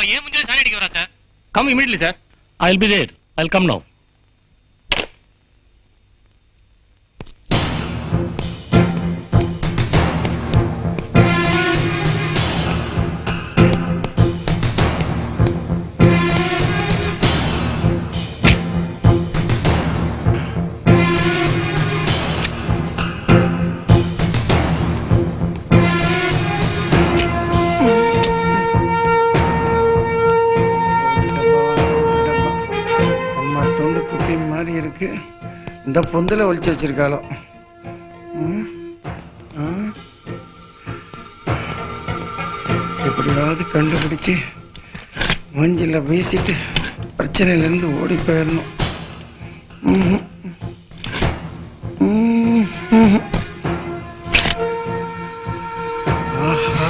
அவன் ஏன் முஞ்சில சாரி அடிக்க வரா sir come immediately sir I will be there I will come now அம்மா துண்டு குப்பி மாதிரி இருக்கு இந்த பொந்தில் ஒளிச்சு வச்சிருக்காளோ ம், ஆ. எப்படியாவது கண்டுபிடிச்சு மூஞ்சில வீசிட்டு பிரச்சனையிலேருந்து ஓடி போயிடணும் ம்ஹும். ம், ம்ஹும். ஆஹா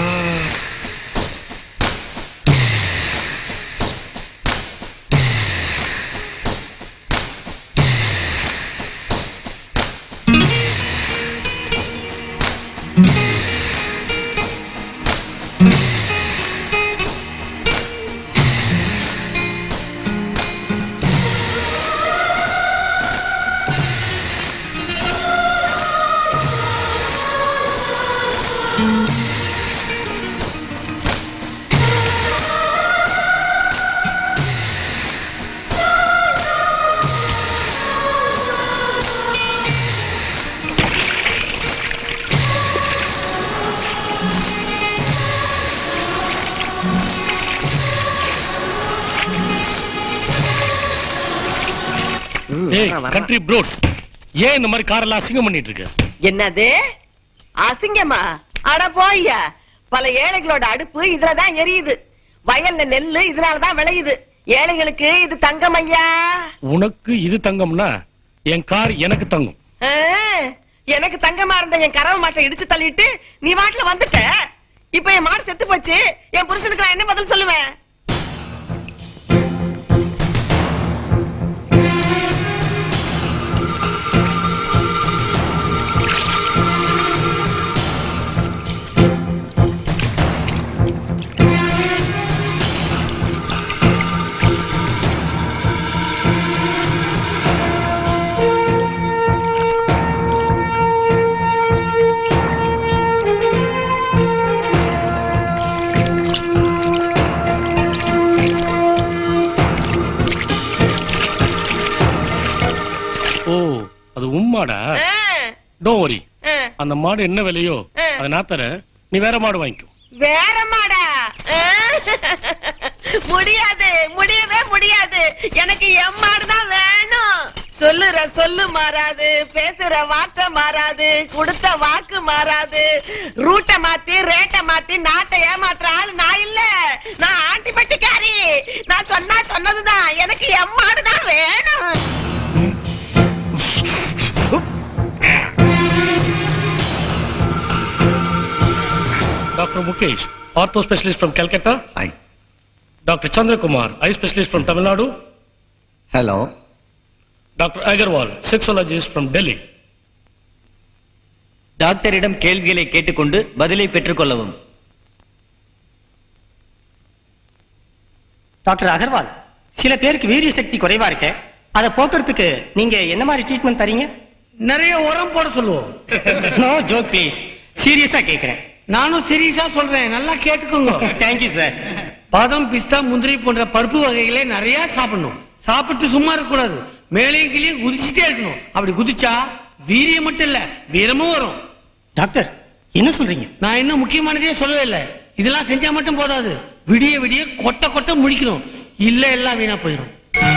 ஏய் கண்ட்ரி ப்ரோட் ஏன் இந்த மாதிரி காரெல்லாம் அசிங்கம் பண்ணிட்டு இருக்க என்னது அசிங்கமா அட போய்யா பல ஏழைகளோட அடுப்பு இதுலதான் எரியுது வயல்ல நெல்லு இதனாலதான் விளையுது ஏழைகளுக்கு இது தங்கம் ஐயா உனக்கு இது தங்கம்னா என் கார் எனக்கு தங்கம் ஆ, எனக்கு தங்கமா இருந்த என் கறவை மாட்டை இடிச்சு தள்ளிட்டு நீ வாட்டுல வந்துட்ட இப்ப என் மாடு செத்து போச்சு என் புருஷனுக்கு நான் என்ன பதில் சொல்லுவேன் ஓ அது உம்மாடா ஆ, டோ வரி ஆ. அந்த மாடு என்ன விலையோ ஆ. அதை நான் தரேன் நீ வேற மாடு வாங்கிக்கோ வேற மாடா ஆ? முடியாது முடியவே முடியாது எனக்கு என் மாடுதான் வேணும் சொல்லுற சொல்லு மாறாது பேசுற வார்த்தை மாறாது கொடுத்த வாக்கு மாறாது ரூட்டை மாத்தி ரேட்டை மாத்தி நாட்டை ஏமாத்துற ஆளு நான் இல்ல நான் ஆண்டிப்பட்டிக்காரி நான் சொன்னா சொன்னதுதான் எனக்கு என் மாடுதான் வேணும் doctor Mukesh ortho specialist from Calcutta Hi. Doctor Chandrakumar eye specialist from Tamil Nadu Hello. Doctor Agarwal sexologist from Delhi டாக்டரிடம் கேள்விகளை கேட்டுக்கொண்டு பதிலை பெற்றுக்கொள்ளவும் டாக்டர் அகர்வால் சில பேருக்கு வீரிய சக்தி குறைவா இருக்க அதை போக்குறதுக்கு நீங்க என்ன மாதிரி ட்ரீட்மெண்ட் தரீங்க நிறைய உரம் போட சொல்லுவோம் நோ ஜோக் ப்ளீஸ் சீரியஸா கேக்குறேன் நானும் சீரியஸா சொல்றேன் நல்லா கேட்டுக்கோங்க தேங்க்யூ சார் பாதாம் பிஸ்தா முந்திரி போன்ற பருப்பு வகைகளை நிறைய சாப்பிடணும் சாப்பிட்டு சும்மா இருக்க கூடாது மேலேயும் கீழேயும் குதிச்சுட்டே இருக்கணும் அப்படி குதிச்சா வீரியம் மட்டும் இல்ல வீரமும் வரும் டாக்டர் என்ன சொல்றீங்க நான் இன்னும் முக்கியமானதே சொல்லவே இல்லை இதெல்லாம் செஞ்சா மட்டும் போதாது விடிய விடிய கொட்ட கொட்ட முடிக்கணும் இல்ல எல்லாம் வீணா போயிடும்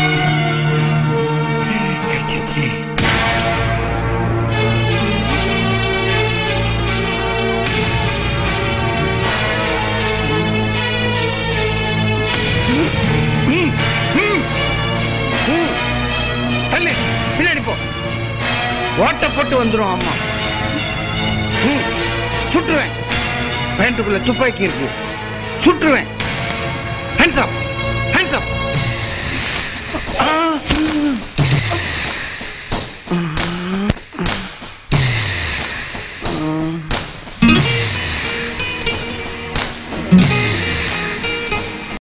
தள்ளு பின்னாடி போ ஓட்டப்பட்டு வந்துரும் அம்மா ம், சுட்டுருவேன் பேண்ட்டுக்குள்ள துப்பாக்கி இருக்கு சுட்டுருவேன் ஹேண்ட்ஸ் அப் ஹேண்ட்ஸ் அப்